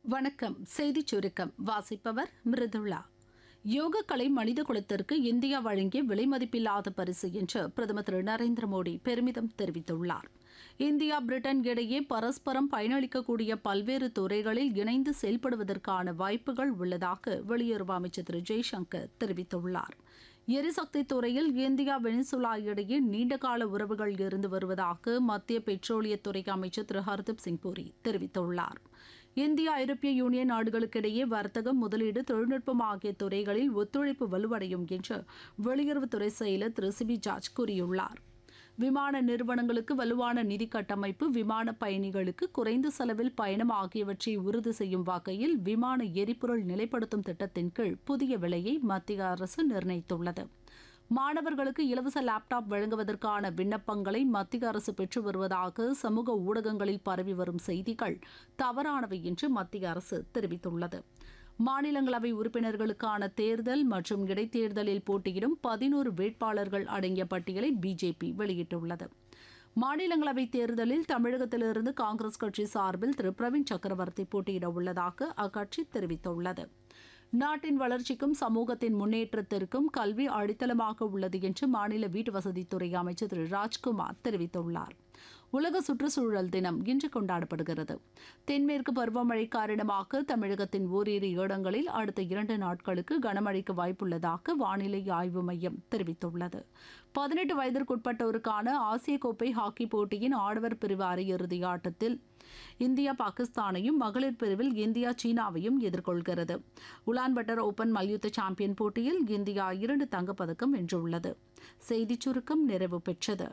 வணக்கம் செய்திச் சுருக்கம் வாசிப்பவர் மிருதுளா யோகக்கலை மனித குலத்திற்கு இந்தியா வழங்கிய விலைமதிப்பில்லாத பரிசு என்று பிரதமர் திரு நரேந்திர மோடி பெருமிதம் தெரிவித்துள்ளார் இந்தியா பிரிட்டன் இடையே பரஸ்பரம் பயனளிக்கக்கூடிய பல்வேறு துறைகளில் இணைந்து செயல்படுவதற்கான வாய்ப்புகள் உள்ளதாக வெளியுறவு அமைச்சர் திரு ஜெய்சங்கர் தெரிவித்துள்ளார் எரிசக்தி துறையில் இந்தியா வெனிசுலா இடையே நீண்டகால உறவுகள் இருந்து வருவதாக மத்திய பெட்ரோலியத்துறை அமைச்சர் திரு ஹர்தீப் சிங் பூரி தெரிவித்துள்ளார் இந்தியா ஐரோப்பிய யூனியன் நாடுகளுக்கிடையே வர்த்தகம் முதலீடு தொழில்நுட்பம் ஆகிய துறைகளில் ஒத்துழைப்பு வலுவடையும் என்று வெளியுறவுத்துறை செயலர் திரு சிபி ஜார்ஜ் கூறியுள்ளார் விமான நிறுவனங்களுக்கு வலுவான நிதி கட்டமைப்பு விமான பயணிகளுக்கு குறைந்த செலவில் பயணம் ஆகியவற்றை உறுதி செய்யும் வகையில் விமான எரிபொருள் நிலைப்படுத்தும் திட்டத்தின் கீழ் புதிய விலையை மத்திய அரசு நிர்ணயித்துள்ளது மாணவர்களுக்கு இலவச லேப்டாப் வழங்குவதற்கான விண்ணப்பங்களை மத்திய அரசு பெற்று வருவதாக சமூக ஊடகங்களில் பரவி வரும் செய்திகள் தவறானவை என்று மத்திய அரசு தெரிவித்துள்ளது மாநிலங்களவை உறுப்பினர்களுக்கான தேர்தல் மற்றும் இடைத்தேர்தலில் போட்டியிடும் பதினோரு வேட்பாளர்கள் அடங்கிய பட்டியலை பிஜேபி வெளியிட்டுள்ளது மாநிலங்களவை தேர்தலில் தமிழகத்திலிருந்து காங்கிரஸ் கட்சி சார்பில் திரு பிரவீன் சக்கரவர்த்தி போட்டியிட உள்ளதாக அக்கட்சி தெரிவித்துள்ளது நாட்டின் வளர்ச்சிக்கும் சமூகத்தின் முன்னேற்றத்திற்கும் கல்வி அடித்தளமாக உள்ளது என்று மாநில வீட்டுவசதித்துறை அமைச்சர் திரு ராஜ்குமார் தெரிவித்துள்ளார் உலக சுற்றுச்சூழல் தினம் இன்று கொண்டாடப்படுகிறது தென்மேற்கு பருவமழை காரணமாக தமிழகத்தின் ஓரிரு இடங்களில் அடுத்த இரண்டு நாட்களுக்கு கனமழைக்கு வாய்ப்புள்ளதாக வானிலை ஆய்வு மையம் தெரிவித்துள்ளது பதினெட்டு வயதிற்குட்பட்டோருக்கான ஆசிய கோப்பை ஹாக்கி போட்டியின் ஆடவர் பிரிவு அரையிறுதி ஆட்டத்தில் இந்தியா பாகிஸ்தானையும் மகளிர் பிரிவில் இந்தியா சீனாவையும் எதிர்கொள்கிறது உலான்பட்டர் ஓபன் மல்யுத்த சாம்பியன் போட்டியில் இந்தியா இரண்டு தங்கப்பதக்கம் வென்றுள்ளது செய்திச் சுருக்கம் நிறைவு பெற்றது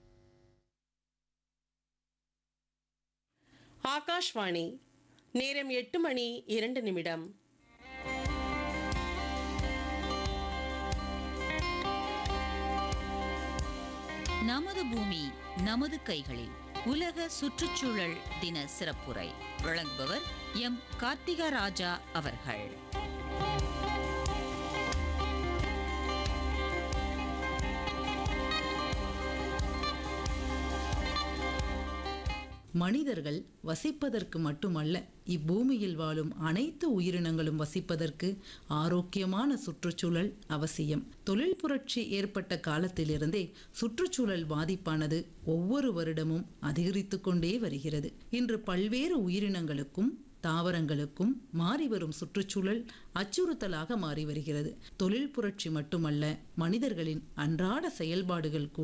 ஆகாஷ்வாணி நேரம் எட்டு மணி இரண்டு நிமிடம் நமது பூமி நமது கைகளில் உலக சுற்றுச்சூழல் தின சிறப்புரை வழங்குபவர் எம் கார்த்திகா ராஜா அவர்கள் மனிதர்கள் வசிப்பதற்கு மட்டுமல்ல இப்பூமியில் வாழும் அனைத்து உயிரினங்களும் வசிப்பதற்கு ஆரோக்கியமான சுற்றுச்சூழல் அவசியம் தொழில் புரட்சி ஏற்பட்ட காலத்திலிருந்தே சுற்றுச்சூழல் பாதிப்பானது ஒவ்வொரு வருடமும் அதிகரித்து கொண்டே வருகிறது இன்று பல்வேறு உயிரினங்களுக்கும் தாவரங்களுக்கும் மாறி வரும் சுற்றுச்சூழல் அச்சுறுத்தலாக மாறி வருகிறது தொழில் புரட்சி மட்டுமல்ல மனிதர்களின் அன்றாட செயல்பாடுகள் கூட